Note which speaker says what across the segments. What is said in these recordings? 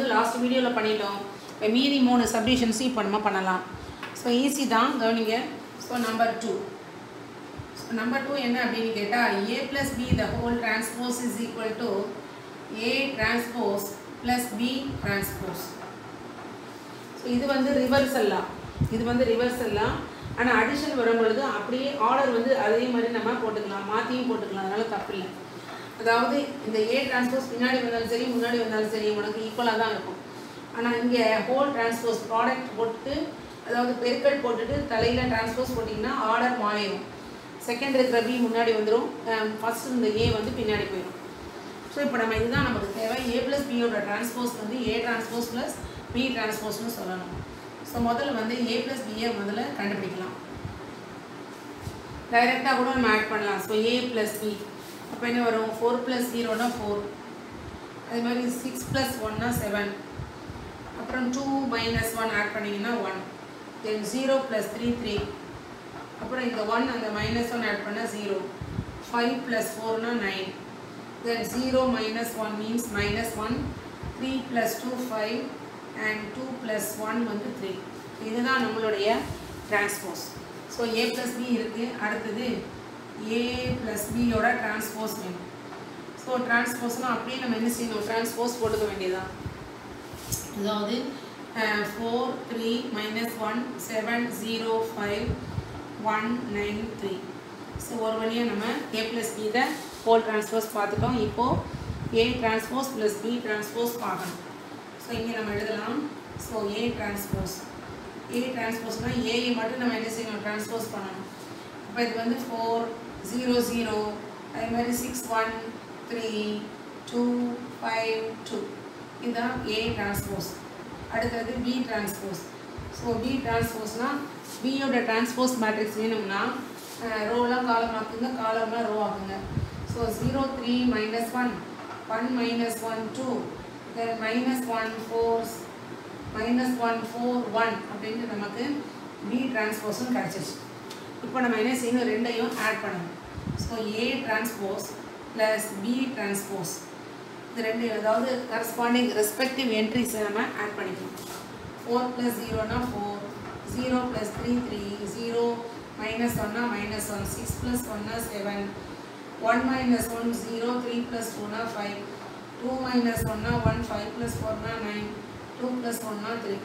Speaker 1: Last வீடியோவில் பண்ணிட்டோம் இப்போ மீதி மூணு சப்டிஷன்ஸும் இப்போ நம்ம பண்ணலாம் ஸோ ஈஸி தான் கவனிங்க so number two so number two என்ன அப்படின்னு கேட்டால் A plus B the whole transpose is equal to A transpose plus B transpose so இது வந்து ரிவர்சல்லாம் இது வந்து ரிவர்சல்லாம் ஆனால் அடிஷன் வரும்பொழுது அப்படியே ஆர்டர் வந்து அதே மாதிரி நம்ம போட்டுக்கலாம் மாற்றியும் போட்டுக்கலாம் அதனால் தப்பு இல்லை அதாவது இந்த ஏ டிரான்ஸ்போஸ் பின்னாடி வந்தாலும் சரி முன்னாடி வந்தாலும் சரி உனக்கு ஈக்குவலாக தான் இருக்கும் ஆனால் இங்கே ஹோல் டிரான்ஸ்போஸ் ப்ராடக்ட் போட்டு அதாவது பெருக்கல் போட்டுட்டு தலையில் டிரான்ஸ்போஸ் போட்டிங்கன்னா ஆர்டர் மாறிடும் செகண்ட் இருக்கிற பி முன்னாடி வந்துடும் ஃபஸ்ட் இந்த ஏ வந்து பின்னாடி போயிடும் ஸோ இப்போ நம்ம இதுதான் நமக்கு தேவை ஏ ப்ளஸ் பியோட டிரான்ஸ்போஸ் வந்து ஏ டிரான்ஸ்போஸ் ப்ளஸ் பி டிரான்ஸ்போஸ்னு சொல்லணும் ஸோ முதல்ல வந்து ஏ ப்ளஸ் பியை முதல்ல கண்டுபிடிக்கலாம் டைரெக்டாக கூட நம்ம ஆட் பண்ணலாம் ஸோ ஏ ப்ளஸ் பி அப்போ என்ன வரும் ஃபோர் ப்ளஸ் ஜீரோனா ஃபோர் அதே மாதிரி சிக்ஸ் ப்ளஸ் ஒன்னா செவன் அப்புறம் டூ மைனஸ் ஒன் ஆட் பண்ணிங்கன்னா one then zero plus three three அப்புறம் இந்த ஒன் அந்த மைனஸ் ஒன் ஆட் பண்ணால் ஜீரோ ஃபைவ் ப்ளஸ் ஃபோர்னா nine then zero minus one means minus one three plus two five and two plus one வந்து three இதுதான் நம்மளுடைய transpose so A plus B இருக்குது அடுத்தது ஏ ப்ளஸ் பியோட transpose வேணும் so டிரான்ஸ்போஸ்னால் அப்படியே நம்ம என்ன செய்யணும் டிரான்ஸ்போஸ் போட்டுக்க வேண்டியதான் அதாவது four three minus one seven zero five one nine three so ஒரு வழியாக நம்ம A plus B the whole transpose பார்த்துட்டோம் இப்போது A transpose plus B transpose பார்க்கணும் ஸோ இங்கே நம்ம எழுதலாம் ஸோ ஏ டிரான்ஸ்போஸ் ஏ டிரான்ஸ்போஸ்னால் ஏஐ மட்டும் நம்ம என்ன செய்யணும் டிரான்ஸ்போஸ் பண்ணணும் அப்போ இது வந்து ஃபோர் ஜீரோ ஜீரோ அதே மாதிரி six one three two five two இதுதான் ஏ டிரான்ஸ்போஸ் அடுத்தது பி டிரான்ஸ்போஸ் ஸோ பி டிரான்ஸ்போஸ்னால் பியோட டிரான்ஸ்போஸ் மேட்ரிக்ஸ் வேணும்னா ரோலாம் காலம் ஆக்குங்க காலம்லாம் ரோ ஆக்குங்க so zero three minus one one minus one two then minus one four minus one four one அப்படின்ட்டு நமக்கு பி டிரான்ஸ்போஸும் கிடச்சிருச்சு இப்போ நம்ம என்ன செய்யணும் ரெண்டையும் ஆட் பண்ணணும் so A transpose plus B transpose இது ரெண்டு அதாவது கரஸ்பாண்டிங் ரெஸ்பெக்டிவ் என்ட்ரிஸை நம்ம ஆட் பண்ணிக்கணும் ஃபோர் ப்ளஸ் ஜீரோனா four zero plus three three zero minus ஒன்னா மைனஸ் ஒன் சிக்ஸ் ப்ளஸ் ஒன்னா seven one minus one zero three plus டூனா ஃபைவ் டூ மைனஸ் ஒன்னா ஒன் ஃபைவ் ப்ளஸ் ஃபோர்னா நைன் டூ ப்ளஸ் ஒன்னா த்ரீ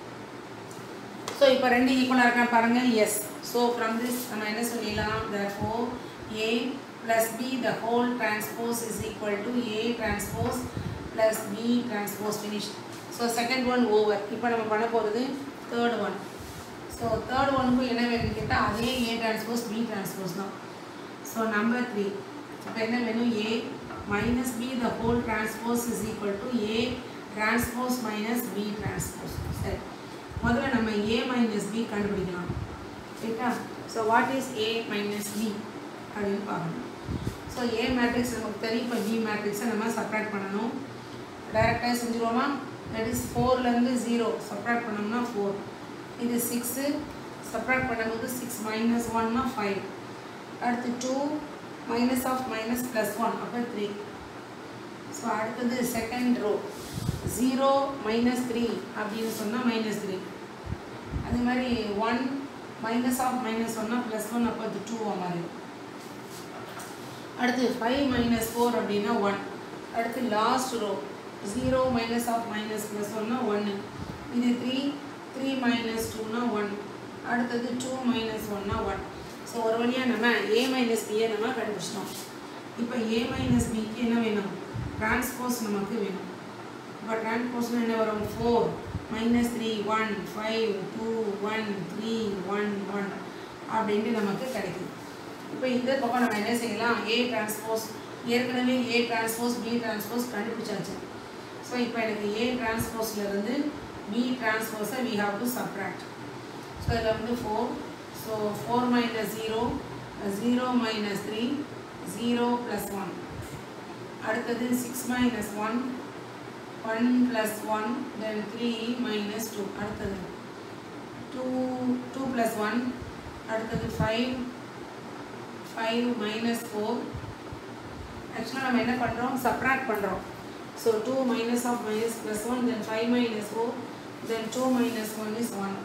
Speaker 1: ஸோ இப்போ ரெண்டு ஈக்குவலாக இருக்கான்னு பாருங்கள் எஸ் ஸோ ஃப்ரம் திஸ் நம்ம என்ன சொல்லிடலாம் therefore A plus B the whole transpose is equal to A transpose plus B transpose finish so second one over இப்போ நம்ம பண்ண போகிறது தேர்ட் ஒன் ஸோ தேர்ட் ஒனுக்கும் என்ன வேணும்னு கேட்டால் அதே ஏ டிரான்ஸ்போஸ் பி டிரான்ஸ்போஸ் தான் ஸோ நம்பர் த்ரீ இப்போ என்ன வேணும் A minus B the whole transpose is equal to A transpose minus B transpose சரி முதல்ல நம்ம ஏ மைனஸ் பி கண்டுபிடிக்கலாம் ரைட்டா so what is A minus B அப்படின்னு பார்க்கணும் ஸோ ஏ மேட்ரிக்ஸ் நமக்கு தெரியும் இப்போ பி மேட்ரிக்ஸை நம்ம சப்ராக்ட் பண்ணணும் டைரெக்டாக செஞ்சுருவோமா தட் இஸ் ஃபோர்லேருந்து ஜீரோ சப்ராக்ட் பண்ணோம்னா ஃபோர் இது சிக்ஸு சப்ராக்ட் பண்ணும்போது சிக்ஸ் மைனஸ் ஒன்னா ஃபைவ் அடுத்து two minus of minus plus one அப்போ த்ரீ ஸோ அடுத்தது second row zero minus three அப்படின்னு சொன்னால் மைனஸ் த்ரீ அதே மாதிரி ஒன் மைனஸ் ஆஃப் மைனஸ் ஒன்னா ப்ளஸ் ஒன் அப்போ அது டூவாக மாதிரி அடுத்து ஃபைவ் மைனஸ் ஃபோர் அப்படின்னா ஒன் அடுத்து last row zero minus of minus plus ஒன்னா ஒன்று இது த்ரீ த்ரீ மைனஸ் டூனா ஒன் அடுத்தது டூ மைனஸ் ஒன்னா ஒன் ஸோ ஒரு வழியாக நம்ம ஏ மைனஸ் பியை நம்ம கண்டுபிடிச்சிட்டோம் இப்போ ஏ மைனஸ் பிக்கு என்ன வேணும் டிரான்ஸ்போஸ் நமக்கு வேணும் இப்போ டிரான்ஸ்போஸ்னால் என்ன வரும் four minus three one five two one three one one அப்படின்ட்டு நமக்கு கிடைக்குது இப்போ இந்த பக்கம் நம்ம என்ன செய்யலாம் ஏ டிரான்ஸ்போஸ் ஏற்கனவே ஏ டிரான்ஸ்போஸ் பி டிரான்ஸ்போஸ் கண்டுபிடிச்சாச்சு ஸோ இப்போ எனக்கு ஏ டிரான்ஸ்போஸ்லேருந்து பி டிரான்ஸ்போஸை we have to subtract so இதில் வந்து four so four minus zero zero minus three zero plus one அடுத்தது six minus one one plus one then three minus two அடுத்தது two two plus one அடுத்தது five five minus four ஆக்சுவலாக நம்ம என்ன பண்ணுறோம் subtract பண்ணுறோம் So 2 minus of minus plus 1, then 5 minus 4, then 2 minus 1 is 1.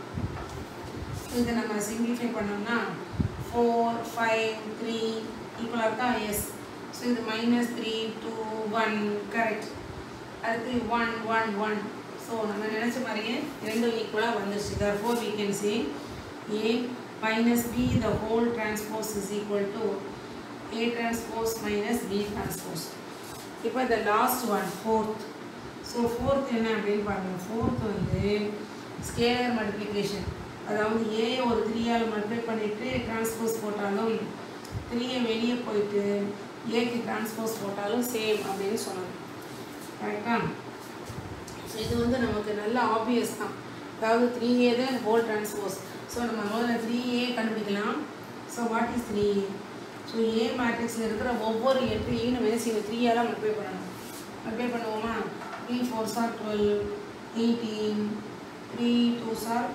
Speaker 1: இதை நம்ம சிம்பிளிஃபை பண்ணோம்னா ஃபோர் ஃபைவ் த்ரீ ஈக்குவலாக இருக்கா எஸ் ஸோ இது minus three two one correct அடுத்து ஒன் ஒன் ஒன் ஸோ நம்ம நினச்ச மாதிரியே ரெண்டும் ஈக்குவலாக வந்துருச்சு therefore we can say A minus B the whole transpose is equal to A transpose minus B transpose இப்போ இந்த last one fourth so fourth என்ன அப்படின்னு பாருங்கள் ஃபோர்த் வந்து ஸ்கேலர் மல்டிப்ளிகேஷன் அதாவது ஏ ஒரு த்ரீயால் மல்டிப்ளை பண்ணிவிட்டு டிரான்ஸ்போஸ் போட்டாலும் த்ரீயை வெளியே போயிட்டு ஏக்கு டிரான்ஸ்போஸ் போட்டாலும் சேம் அப்படின்னு சொன்னது கரெக்டா ஸோ இது வந்து நமக்கு நல்ல ஆப்வியஸ் தான் அதாவது த்ரீ ஏ தான் ஹோல் டிரான்ஸ்போஸ் ஸோ நம்ம முதல்ல த்ரீ ஏ கண்டுபிடிக்கலாம் so what is three so A மேட்ரிக்ஸில் இருக்கிற ஒவ்வொரு எட்டையும் நம்ம என்ன செய்யணும் த்ரீயால் மல்டிப்ளை பண்ணணும் மல்டிப்ளை பண்ணுவோமா three four star twelve eighteen three two star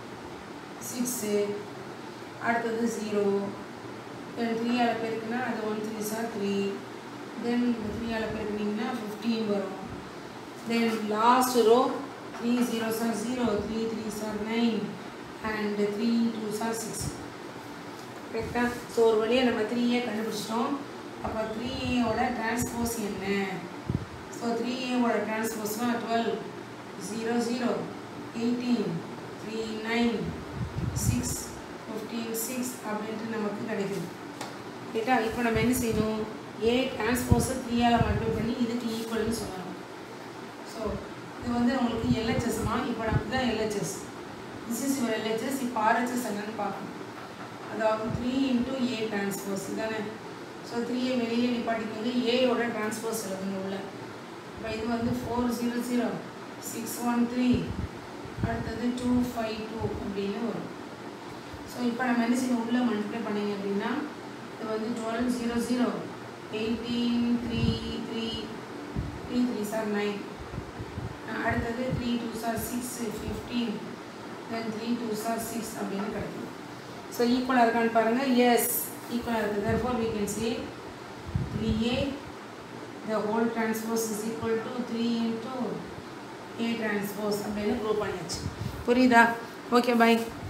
Speaker 1: six அடுத்தது ஜீரோ தென் த்ரீயால் பெருக்குன்னா அது one three star three then த்ரீயால் பெருக்குனிங்கன்னா ஃபிஃப்டீன் வரும் then last row three zero star zero three three star nine and three two star six கரெக்டாக so ஒரு வழியாக நம்ம த்ரீயே கண்டுபிடிச்சிட்டோம் அப்போ த்ரீ ஏவோட டிரான்ஸ்போஸ் என்ன ஸோ த்ரீ ஏவோட டிரான்ஸ்போஸ்னால் twelve zero zero eighteen three nine six fifteen six அப்படின்ட்டு நமக்கு கிடைக்குது ரைட்டா இப்போ நம்ம என்ன செய்யணும் ஏ டிரான்ஸ்போஸை த்ரீயால் மல்டிப்ளை பண்ணி இதுக்கு ஈக்குவல்னு சொல்லணும் ஸோ இது வந்து உங்களுக்கு எல்ஹெச்எஸ்மா இப்போ நமக்கு தான் LHS this is your LHS இப்போ ஆர்ஹெச்எஸ் என்னன்னு பார்க்கணும் அதாவது த்ரீ இன்ட்டு ஏ டிரான்ஸ்போஸ் இதானே ஸோ த்ரீயை வெளியே நிப்பாட்டிக்கோங்க ஏயோட டிரான்ஸ்போஸ் எழுதுங்க உள்ள இப்போ இது வந்து four zero zero six one three அடுத்தது டூ ஃபைவ் டூ அப்படின்னு வரும் ஸோ இப்போ நம்ம என்ன செய்யணும் உள்ளே மல்டிப்ளை பண்ணிங்க அப்படின்னா இது வந்து twelve zero zero eighteen three three three three star nine அடுத்தது three two star six fifteen then three two star six அப்படின்னு கிடைக்கும் ஸோ ஈக்குவலாக இருக்கான்னு பாருங்கள் எஸ் ஈக்குவலாக இருக்குது therefore we can say 3a the whole transpose is equal to 3 into a transpose அப்படின்னு prove பண்ணியாச்சு புரியுதா ஓகே பாய்